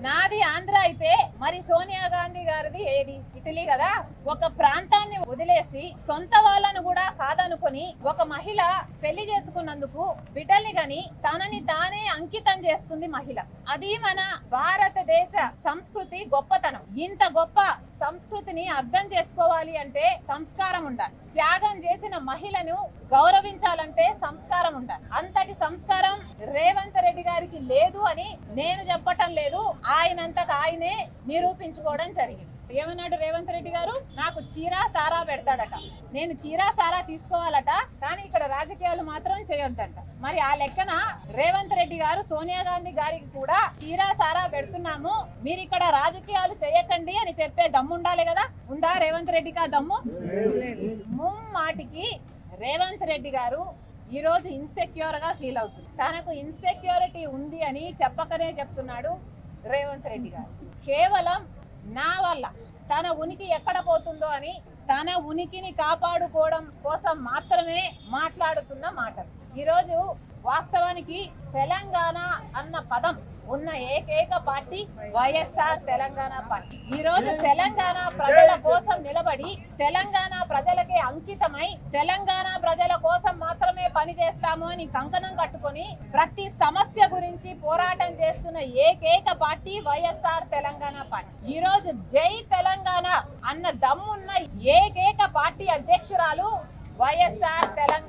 నాది ఆంధ్ర అయితే మరి సోనియా గాంధీ గారిది ఏది ఇటలీ కదా ఒక ప్రాంతాన్ని వదిలేసి సొంత వాళ్ళను కూడా కాదనుకొని ఒక మహిళ పెళ్లి చేసుకున్నందుకు బిడ్డల్ని గని తనని తానే అంకితం చేస్తుంది మహిళ అది మన భారతదేశ సంస్కృతి గొప్పతనం ఇంత గొప్ప సంస్కృతిని అర్థం చేసుకోవాలి అంటే సంస్కారం ఉండాలి త్యాగం చేసిన మహిళను గౌరవించాలంటే సంస్కారం ఉండాలి అంతటి సంస్కారం రేవంత్ రెడ్డి గారికి లేదు అని నేను చెప్పటం లేదు ఆయనంతకు ఆయనే నిరూపించుకోవడం జరిగింది ఏమన్నాడు రేవంత్ రెడ్డి గారు నాకు చీరా సారా పెడతాడట నేను చీరా సారా తీసుకోవాలట కానీ ఇక్కడ రాజకీయాలు మాత్రం చేయొద్దంట మరి ఆ లెక్కన రేవంత్ రెడ్డి గారు సోనియా గాంధీ గారికి కూడా చీరా సారా పెడుతున్నాము మీరు ఇక్కడ రాజకీయాలు చేయకండి అని చెప్పే దమ్ము ఉండాలి కదా ఉందా రేవంత్ రెడ్డికి ఆ దమ్ము ముమ్మాటికి రేవంత్ రెడ్డి గారు ఈ రోజు ఇన్సెక్యూర్ గా ఫీల్ అవుతుంది తనకు ఇన్సెక్యూరిటీ ఉంది అని చెప్పకనే చెప్తున్నాడు రేవంత్ రెడ్డి గారు కేవలం నా వల్ల తన ఉనికి ఎక్కడ పోతుందో అని తన ఉనికిని కాపాడుకోవడం కోసం మాత్రమే మాట్లాడుతున్న మాటలు ఈరోజు వాస్తవానికి తెలంగాణ అన్న పదం ఉన్న ఏకైక పార్టీ వైఎస్ఆర్ తెలంగాణ పార్టీ ఈ రోజు తెలంగాణ ప్రజల కోసం నిలబడి తెలంగాణ ప్రజలకే అంకితమై తెలంగాణ ప్రజల కోసం మాత్రమే పనిచేస్తాము అని కంకణం కట్టుకొని ప్రతి సమస్య గురించి పోరాటం చేస్తున్న ఏకైక పార్టీ వైఎస్ఆర్ తెలంగాణ పార్టీ ఈ రోజు జై తెలంగాణ అన్న దమ్మున్న ఏకైక పార్టీ అధ్యక్షురాలు వైఎస్ఆర్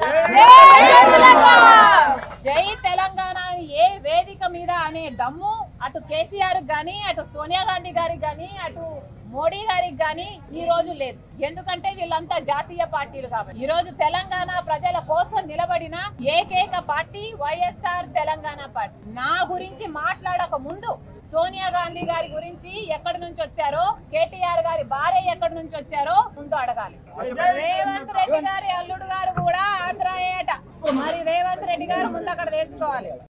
తెలంగాణ జై తెలంగాణ ఏ వేదిక మీద అనే దమ్ము అటు కేసీఆర్ గాని అటు సోనియా గాంధీ గారికి గాని అటు మోడీ గారికి గాని ఈ రోజు లేదు ఎందుకంటే వీళ్ళంతా జాతీయ పార్టీలు కాబట్టి ఈ రోజు తెలంగాణ ప్రజల కోసం నిలబడిన ఏకైక పార్టీ వైఎస్ఆర్ తెలంగాణ పార్టీ నా గురించి మాట్లాడక ముందు సోనియా గాంధీ గారి గురించి ఎక్కడి నుంచి వచ్చారో కేటీఆర్ గారి భార్య ఎక్కడి నుంచి వచ్చారో ముందు అడగాలి రేవంత్ రెడ్డి గారి అల్లుడు గారు కూడా ఆంధ్రాయేట మరి రేవంత్ రెడ్డి గారు ముందు అక్కడ తెచ్చుకోవాలి